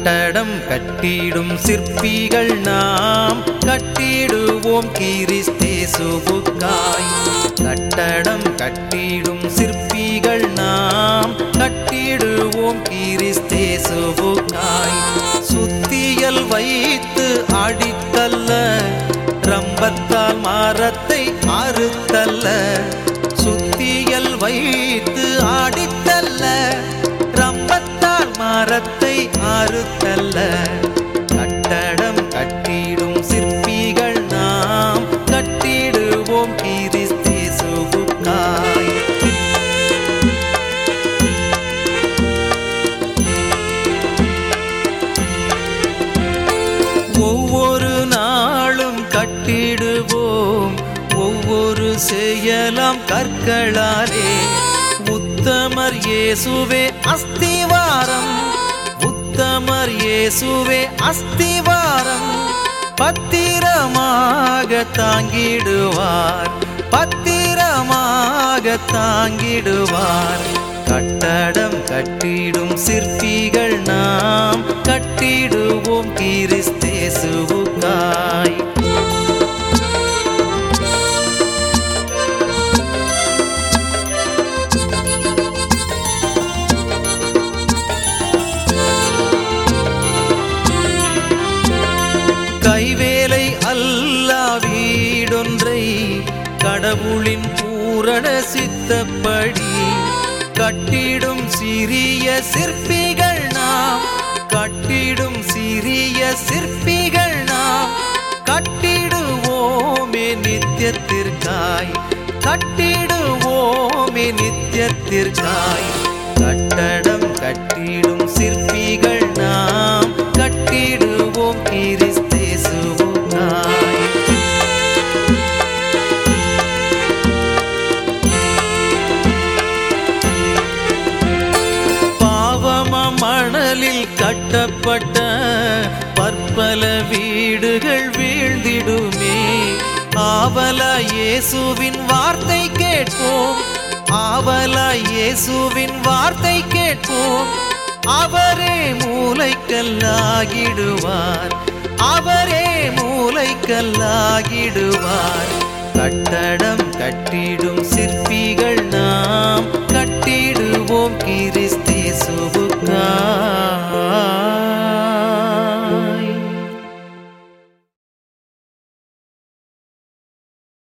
கட்டடம் கட்டிடும் சிற்பிகள் நாம் கட்டிடுவோம் கிறிஸ்தேசுவுக்காய் கட்டடம் கட்டிடும் சிற்பிகள் நாம் கட்டிடுவோம் கிறிஸ்தேசுவுக்காய் சுத்தியல் வைத்து அடித்தல்ல ரம்பத்தால் மரத்தை அறுத்தல்ல சுத்தியல் வைத்து ஆடித்தல்ல ரம்பத்தால் மரத்தை அறுத்தல்ல கட்டடம் கட்டிடும் சிற்பிகள் நாம் கட்டிடுவோம் கிறிஸ்தேசுவுக்காய் ஒவ்வொரு நாளும் கட்டிடுவோம் ஒவ்வொரு செயலாம் கற்களாலே உத்தமர் இயேசுவே அஸ்திவாரம் உத்தமர் இயேசுவே அஸ்திவாரம் பத்திரமாக தாங்கிடுவார் பத்திரமாக தாங்கிடுவார் கட்டடம் கட்டிடும் சிற்பிகள் நாம் கட்டிடுவோம் கிறிஸ்தேசுவுக்காய் கைவேலை அல்லா வீடொன்றை கடவுளின் பூரண சித்தப்படி கட்டிடும் சிறிய சிற்பிகள் நாம் கட்டிடும் சிறிய சிற்பிகள் நாம் கட்டிடுவோமே நித்தியத்திற்காய் கட்டிடுவோமே நித்தியத்திற்காய் கட்டடம் கட்டிடும் சிற்பிகள் நாம் கட்டிடுவோம் கிறிஸ்தேசுவுக்காய் பாவம மணலில் கட்டப்பட்ட பற்பல வீடுகள் வீழ்ந்திடுமே ஆவல இயேசுவின் வார்த்தை கேட்போம் ஆவல இயேசுவின் வார்த்தை கேட்போம் அவரே மூளைக்கல்லாகிடுவார் அவரே மூளைக்கல்லாகிடுவார் கட்டடம் கட்டிடும் சிற்பிகள் நாம் கட்டிடுவோம் கிரி